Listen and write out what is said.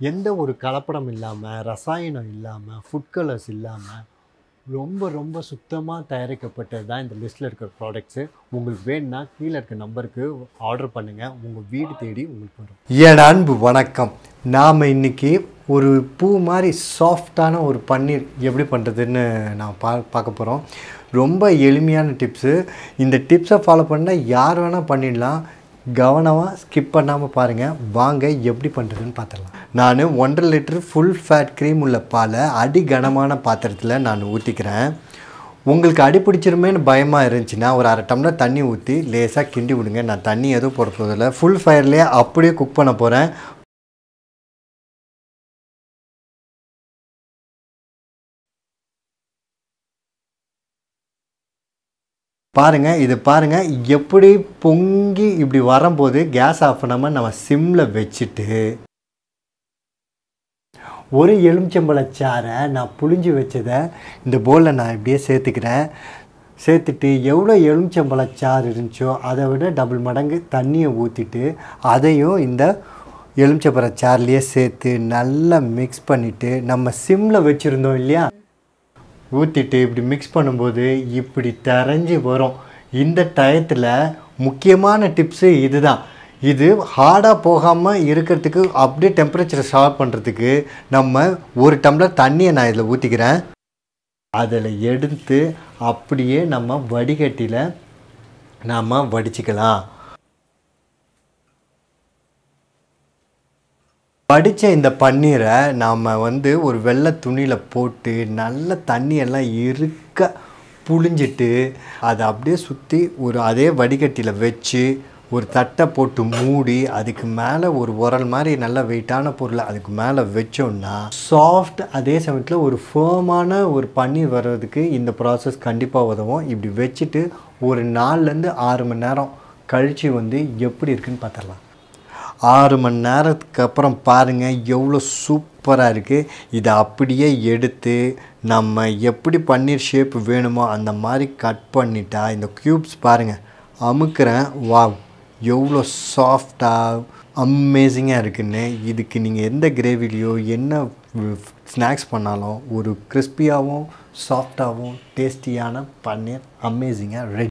எந்த ஒரு கலப்படம் இல்லாமல் ரசாயனம் இல்லாமல் ஃபுட் கலர்ஸ் இல்லாமல் ரொம்ப ரொம்ப சுத்தமாக தயாரிக்கப்பட்டது தான் இந்த லிஸ்ட்டில் இருக்கிற ப்ராடக்ட்ஸு உங்களுக்கு வேணும்னா கீழே இருக்க நம்பருக்கு ஆர்டர் பண்ணுங்கள் உங்கள் வீடு தேடி உங்களுக்கு வரும் என் அன்பு வணக்கம் நாம் இன்னைக்கு ஒரு பூ மாதிரி சாஃப்டான ஒரு பன்னீர் எப்படி பண்ணுறதுன்னு நான் பா பார்க்க போகிறோம் ரொம்ப எளிமையான டிப்ஸு இந்த டிப்ஸை ஃபாலோ பண்ணால் யார் வேணால் பண்ணிடலாம் கவனமாக ஸ்கிப் பண்ணாமல் பாருங்கள் வாங்க எப்படி பண்ணுறதுன்னு பார்த்துடலாம் நான் ஒன்றரை லிட்டர் ஃபுல் ஃபேட் க்ரீம் உள்ள பாலை அடி கனமான பாத்திரத்தில் நான் ஊற்றிக்கிறேன் உங்களுக்கு அடி பிடிச்சிருமேன்னு பயமாக இருந்துச்சுன்னா ஒரு அரை டம்ளர் தண்ணி ஊற்றி லேசாக கிண்டி விடுங்க நான் தண்ணி எதுவும் போட போதில்லை ஃபுல் ஃபயர்லேயே அப்படியே குக் பண்ண போகிறேன் பாருங்க இது பாருங்க எப்படி பொங்கி இப்படி வரும்போது கேஸ் ஆஃப் பண்ணாமல் நம்ம சிம்மில் வச்சுட்டு ஒரு எலுமிச்சம்பழச்சாரை நான் புழிஞ்சு வச்சதை இந்த போலில் நான் இப்படியே சேர்த்துக்கிறேன் சேர்த்துட்டு எவ்வளோ எலுமிச்சம்பழச்சாறு இருந்துச்சோ அதை விட டபுள் மடங்கு தண்ணியை ஊற்றிட்டு அதையும் இந்த எலுமிச்சம்பழச்சாறுலேயே சேர்த்து நல்லா மிக்ஸ் பண்ணிவிட்டு நம்ம சிம்மில் வச்சுருந்தோம் இல்லையா ஊற்றிட்டு இப்படி மிக்ஸ் பண்ணும்போது இப்படி தரைஞ்சி வரும் இந்த டயத்தில் முக்கியமான டிப்ஸு இதுதான் இது ஹார்டாக போகாமல் இருக்கிறதுக்கு அப்படியே டெம்பரேச்சரை சால்வ் பண்ணுறதுக்கு நம்ம ஒரு டம்ளர் தண்ணியை நான் இதில் ஊற்றிக்கிறேன் அதில் எடுத்து அப்படியே நம்ம வடிகட்டியில் நாம் வடிச்சுக்கலாம் வடித்த இந்த பன்னீரை நாம் வந்து ஒரு வெள்ளை துணியில் போட்டு நல்ல தண்ணியெல்லாம் இருக்க புழிஞ்சிட்டு அதை அப்படியே சுற்றி ஒரு அதே வடிகட்டியில் வச்சு ஒரு தட்டை போட்டு மூடி அதுக்கு மேலே ஒரு உரல் மாதிரி நல்ல வெயிட்டான பொருளை அதுக்கு மேலே வச்சோம்னா சாஃப்ட் அதே சமயத்தில் ஒரு ஃபேமான ஒரு பன்னீர் வர்றதுக்கு இந்த ப்ராசஸ் கண்டிப்பாக உதவும் இப்படி வச்சுட்டு ஒரு நாலுலேருந்து ஆறு மணி நேரம் கழித்து வந்து எப்படி இருக்குன்னு பார்த்துடலாம் ஆறு மணி நேரத்துக்கு அப்புறம் பாருங்கள் எவ்வளோ சூப்பராக இருக்குது இதை அப்படியே எடுத்து நம்ம எப்படி பன்னீர் ஷேப் வேணுமோ அந்த மாதிரி கட் பண்ணிட்டா இந்த க்யூப்ஸ் பாருங்கள் அமுக்கிறேன் வாவ் எவ்வளோ சாஃப்டாக அமேசிங்காக இருக்குன்னு இதுக்கு நீங்கள் எந்த கிரேவிலையோ என்ன ஸ்நாக்ஸ் பண்ணாலும் ஒரு கிறிஸ்பியாகவும் சாஃப்டாகவும் டேஸ்டியான பன்னீர் அமேசிங்காக ரெடி